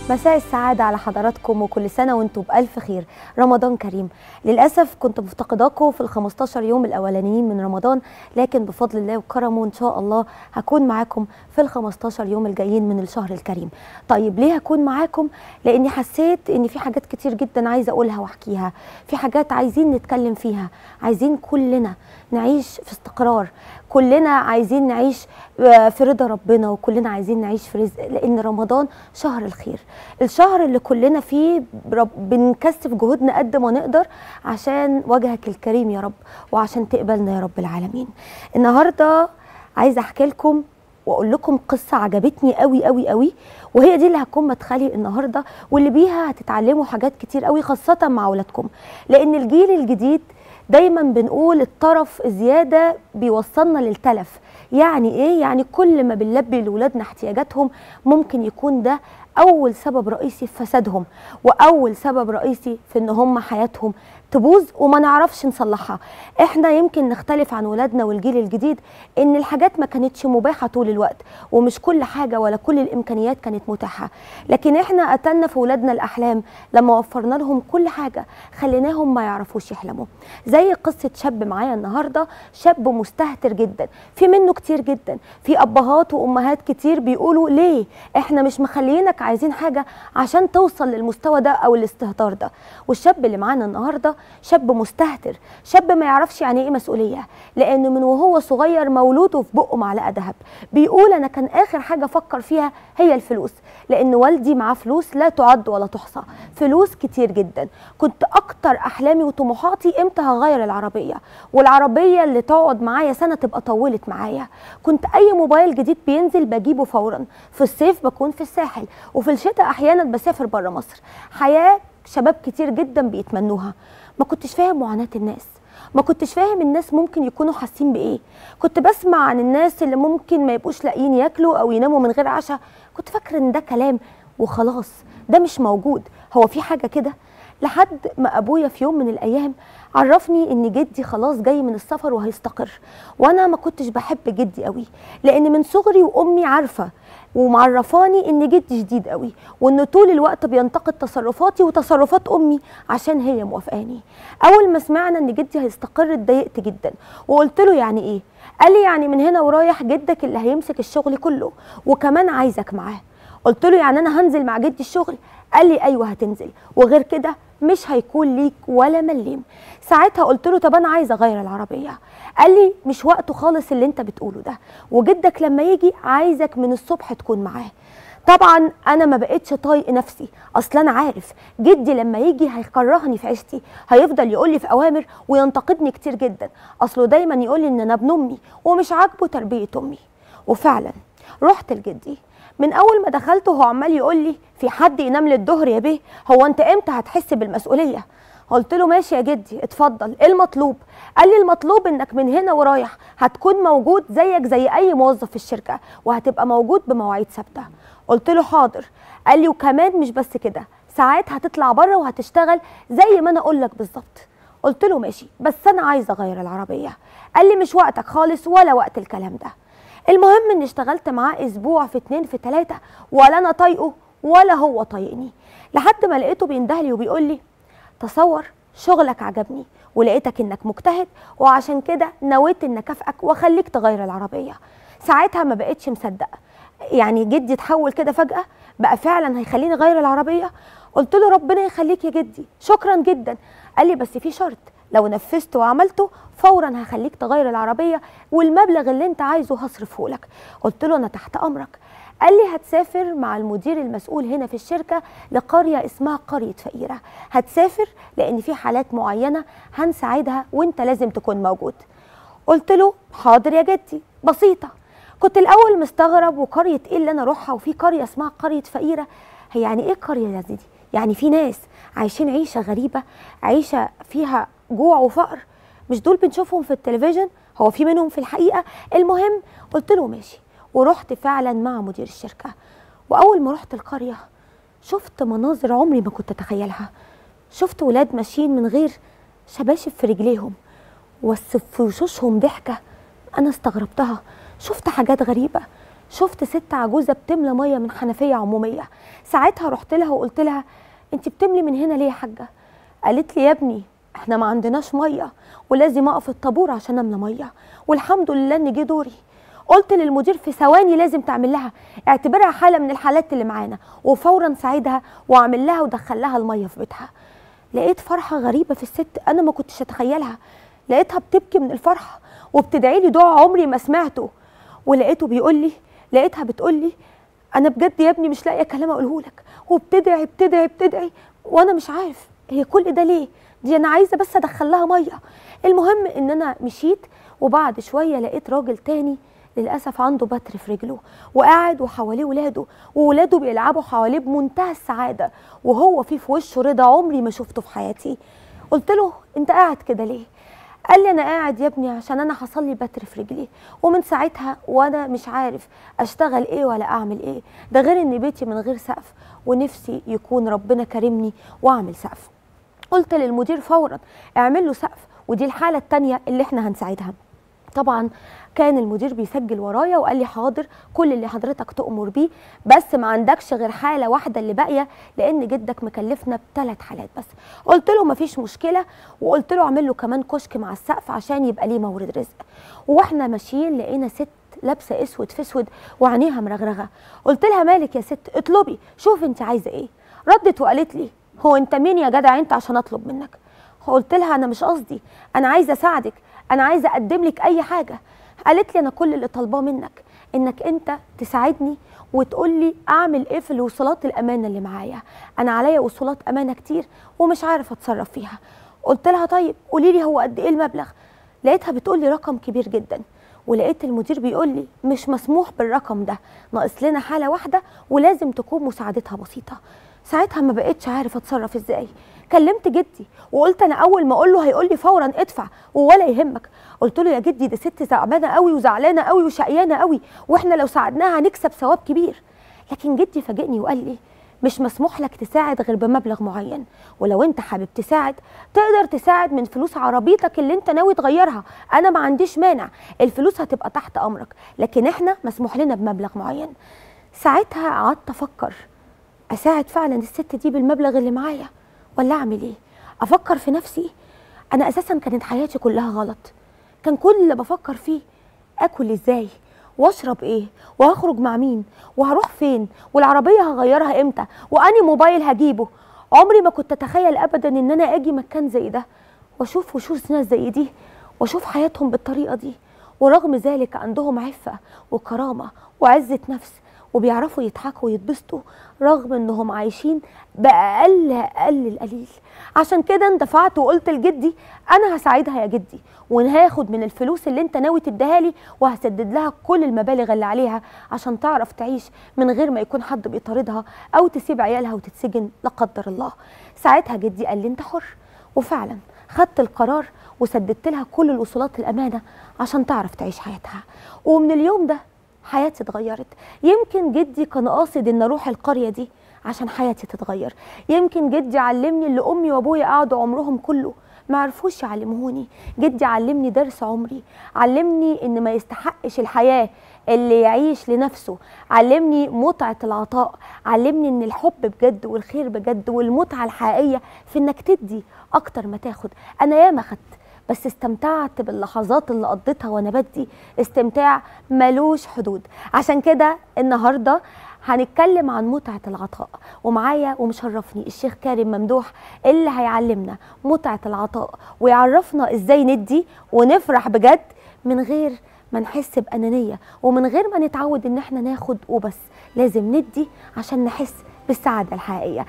مساء السعادة على حضراتكم وكل سنة وانتم بألف خير رمضان كريم للأسف كنت مفتقداكم في ال 15 يوم الأولانيين من رمضان لكن بفضل الله وكرمه إن شاء الله هكون معاكم في ال 15 يوم الجايين من الشهر الكريم طيب ليه هكون معاكم لأني حسيت إن في حاجات كتير جدا عايزة أقولها وأحكيها في حاجات عايزين نتكلم فيها عايزين كلنا نعيش في استقرار كلنا عايزين نعيش في رضا ربنا وكلنا عايزين نعيش في رزق لان رمضان شهر الخير الشهر اللي كلنا فيه برب- بنكثف جهودنا قد ما نقدر عشان وجهك الكريم يا رب وعشان تقبلنا يا رب العالمين النهارده عايزه احكي لكم واقول لكم قصه عجبتني قوي قوي قوي وهي دي اللي هتكون مدخلي النهارده واللي بيها هتتعلموا حاجات كتير قوي خاصه مع اولادكم لان الجيل الجديد دايما بنقول الطرف زياده بيوصلنا للتلف يعني ايه يعني كل ما بنلبي لاولادنا احتياجاتهم ممكن يكون ده اول سبب رئيسي في فسادهم واول سبب رئيسي في ان هم حياتهم تبوظ وما نعرفش نصلحها احنا يمكن نختلف عن ولادنا والجيل الجديد ان الحاجات ما كانتش مباحه طول الوقت ومش كل حاجه ولا كل الامكانيات كانت متاحه لكن احنا قتلنا في ولادنا الاحلام لما وفرنا لهم كل حاجه خليناهم ما يعرفوش يحلموا زي قصه شاب معايا النهارده شاب مستهتر جدا في منه كتير جدا في ابهات وامهات كتير بيقولوا ليه احنا مش مخليينك عايزين حاجه عشان توصل للمستوى ده او الاستهتار ده والشاب اللي معانا النهارده شاب مستهتر شاب ما يعرفش يعني ايه مسؤوليه لانه من وهو صغير مولود وفي بقه معلقه ذهب بيقول انا كان اخر حاجه افكر فيها هي الفلوس لان والدي معاه فلوس لا تعد ولا تحصى فلوس كتير جدا كنت اكتر احلامي وطموحاتي امتى هغير العربيه والعربيه اللي تقعد معايا سنه تبقى طولت معايا كنت اي موبايل جديد بينزل بجيبه فورا في الصيف بكون في الساحل وفي الشتاء احيانا بسافر بره مصر حياه شباب كتير جدا بيتمنوها ما كنتش فاهم معاناه الناس ما كنتش فاهم الناس ممكن يكونوا حاسين بايه كنت بسمع عن الناس اللي ممكن ما يبقوش لاقيين ياكلوا او يناموا من غير عشاء كنت فاكره ان ده كلام وخلاص ده مش موجود هو في حاجه كده لحد ما ابويا في يوم من الايام عرفني ان جدي خلاص جاي من السفر وهيستقر وانا ما كنتش بحب جدي قوي لان من صغري وامي عارفه ومعرفاني ان جدي شديد قوي وان طول الوقت بينتقد تصرفاتي وتصرفات امي عشان هي موافقاني اول ما سمعنا ان جدي هيستقر اتضايقت جدا وقلت له يعني ايه قال لي يعني من هنا ورايح جدك اللي هيمسك الشغل كله وكمان عايزك معاه قلت له يعني انا هنزل مع جدي الشغل قال لي ايوه هتنزل وغير كده مش هيكون ليك ولا مليم ساعتها قلت له طب انا عايزه اغير العربيه قال لي مش وقته خالص اللي انت بتقوله ده وجدك لما يجي عايزك من الصبح تكون معاه طبعا انا ما بقتش طايق نفسي اصل انا عارف جدي لما يجي هيكرهني في عيشتي هيفضل يقول لي في اوامر وينتقدني كتير جدا اصله دايما يقول لي ان انا ابن امي ومش عاجبه تربيه امي وفعلا رحت لجدي من اول ما دخلت وهو عمال يقول لي في حد ينام للظهر يا بيه هو انت امتى هتحس بالمسؤوليه قلت له ماشي يا جدي اتفضل ايه المطلوب قال لي المطلوب انك من هنا ورايح هتكون موجود زيك زي اي موظف في الشركه وهتبقى موجود بمواعيد ثابته قلت له حاضر قال لي وكمان مش بس كده ساعات هتطلع بره وهتشتغل زي ما انا اقول لك بالظبط قلت له ماشي بس انا عايزه اغير العربيه قال لي مش وقتك خالص ولا وقت الكلام ده المهم اني اشتغلت معاه اسبوع في اتنين في تلاته ولا انا طايقه ولا هو طايقني لحد ما لقيته بيندهلي وبيقول لي تصور شغلك عجبني ولقيتك انك مجتهد وعشان كده نويت ان اكافئك واخليك تغير العربيه ساعتها ما بقتش مصدقه يعني جدي اتحول كده فجاه بقى فعلا هيخليني اغير العربيه قلت له ربنا يخليك يا جدي شكرا جدا قال لي بس في شرط لو نفذته وعملته فورا هخليك تغير العربيه والمبلغ اللي انت عايزه هصرفه لك قلت له انا تحت امرك قال لي هتسافر مع المدير المسؤول هنا في الشركة لقرية اسمها قرية فقيرة هتسافر لأن في حالات معينة هنساعدها وانت لازم تكون موجود قلت له حاضر يا جدي بسيطة كنت الأول مستغرب وقرية إيه اللي أنا أروحها وفي قرية اسمها قرية فقيرة هي يعني إيه قرية يا زيدي يعني في ناس عايشين عيشة غريبة عيشة فيها جوع وفقر مش دول بنشوفهم في التلفزيون هو في منهم في الحقيقة المهم قلت له ماشي ورحت فعلا مع مدير الشركة وأول ما رحت القرية شفت مناظر عمري ما كنت أتخيلها شفت ولاد ماشيين من غير شباشب في رجليهم بس في وشوشهم ضحكة أنا استغربتها شفت حاجات غريبة شفت ست عجوزه بتملى ميه من حنفيه عموميه ساعتها رحت لها وقلت لها انت بتملي من هنا ليه يا حاجه قالت لي يا ابني احنا ما عندناش ميه ولازم اقف الطابور عشان املى ميه والحمد لله ان جه دوري قلت للمدير في ثواني لازم تعمل لها اعتبرها حاله من الحالات اللي معانا وفورا ساعدها واعمل لها ودخل لها الميه في بيتها لقيت فرحه غريبه في الست انا ما كنتش اتخيلها لقيتها بتبكي من الفرحه وبتدعي لي دعاء عمري ما سمعته ولقيته بيقول لي لقيتها بتقول لي انا بجد يا ابني مش لاقيه كلام اقوله لك وبتدعي بتدعي بتدعي وانا مش عارف هي كل ده ليه دي انا عايزه بس ادخل لها ميه المهم ان انا مشيت وبعد شويه لقيت راجل تاني للاسف عنده بتر في رجله وقاعد وحواليه ولاده وولاده بيلعبوا حواليه بمنتهى السعاده وهو في في وشه رضا عمري ما شفته في حياتي قلت له انت قاعد كده ليه قال لي انا قاعد يا ابني عشان انا حصل لي بتر في رجلي ومن ساعتها وانا مش عارف اشتغل ايه ولا اعمل ايه ده غير ان بيتي من غير سقف ونفسي يكون ربنا كرمني واعمل سقف قلت للمدير فورا اعمل له سقف ودي الحاله الثانيه اللي احنا هنساعدها طبعا كان المدير بيسجل ورايا وقال لي حاضر كل اللي حضرتك تؤمر بيه بس ما عندكش غير حاله واحده اللي باقيه لان جدك مكلفنا بثلاث حالات بس قلت له مفيش مشكله وقلت له اعمل له كمان كشك مع السقف عشان يبقى ليه مورد رزق واحنا ماشيين لقينا ست لابسه اسود في اسود وعينيها مرغرغه قلت لها مالك يا ست اطلبي شوف انت عايزه ايه ردت وقالت لي هو انت مين يا جدع انت عشان اطلب منك قلت لها انا مش قصدي انا عايزه اساعدك انا عايزه اقدم لك اي حاجه قالت لي انا كل اللي طالباه منك انك انت تساعدني وتقول لي اعمل ايه في الوصولات الامانه اللي معايا انا عليا وصولات امانه كتير ومش عارفه اتصرف فيها قلت لها طيب قولي لي هو قد ايه المبلغ لقيتها بتقول لي رقم كبير جدا ولقيت المدير بيقول لي مش مسموح بالرقم ده ناقص لنا حاله واحده ولازم تكون مساعدتها بسيطه ساعتها ما بقتش عارف اتصرف ازاي كلمت جدي وقلت انا اول ما اقول له هيقول لي فورا ادفع ولا يهمك قلت له يا جدي دي ست تعبانه قوي وزعلانه قوي وشقيانه قوي واحنا لو ساعدناها هنكسب ثواب كبير لكن جدي فاجئني وقال لي مش مسموح لك تساعد غير بمبلغ معين ولو انت حابب تساعد تقدر تساعد من فلوس عربيتك اللي انت ناوي تغيرها انا ما عنديش مانع الفلوس هتبقى تحت امرك لكن احنا مسموح لنا بمبلغ معين ساعتها قعدت افكر اساعد فعلا الست دي بالمبلغ اللي معايا ولا اعمل ايه افكر في نفسي انا اساسا كانت حياتي كلها غلط كان كل اللي بفكر فيه اكل ازاي واشرب ايه وهخرج مع مين وهروح فين والعربيه هغيرها امتى واني موبايل هجيبه عمري ما كنت اتخيل ابدا ان انا اجي مكان زي ده واشوف وشوش ناس زي دي واشوف حياتهم بالطريقه دي ورغم ذلك عندهم عفه وكرامه وعزه نفس وبيعرفوا يضحكوا ويتبسطوا رغم انهم عايشين باقل اقل القليل عشان كده اندفعت وقلت لجدي انا هساعدها يا جدي وهاخد من الفلوس اللي انت ناوي تديها لي وهسدد لها كل المبالغ اللي عليها عشان تعرف تعيش من غير ما يكون حد بيطاردها او تسيب عيالها وتتسجن لا قدر الله ساعتها جدي قال لي انت حر وفعلا خدت القرار وسددت لها كل الوصولات الامانه عشان تعرف تعيش حياتها ومن اليوم ده حياتي اتغيرت يمكن جدي كان قاصد ان اروح القريه دي عشان حياتي تتغير يمكن جدي علمني اللي امي وابويا قعدوا عمرهم كله ما عرفوش يعلموني جدي علمني درس عمري علمني ان ما يستحقش الحياه اللي يعيش لنفسه علمني متعه العطاء علمني ان الحب بجد والخير بجد والمتعه الحقيقيه في انك تدي اكتر ما تاخد انا ياما خدت بس استمتعت باللحظات اللي قضيتها وانا بدي استمتاع ملوش حدود عشان كده النهارده هنتكلم عن متعة العطاء ومعايا ومشرفني الشيخ كارم ممدوح اللي هيعلمنا متعة العطاء ويعرفنا ازاي ندي ونفرح بجد من غير ما نحس بأنانية ومن غير ما نتعود ان احنا ناخد وبس لازم ندي عشان نحس بالسعادة الحقيقية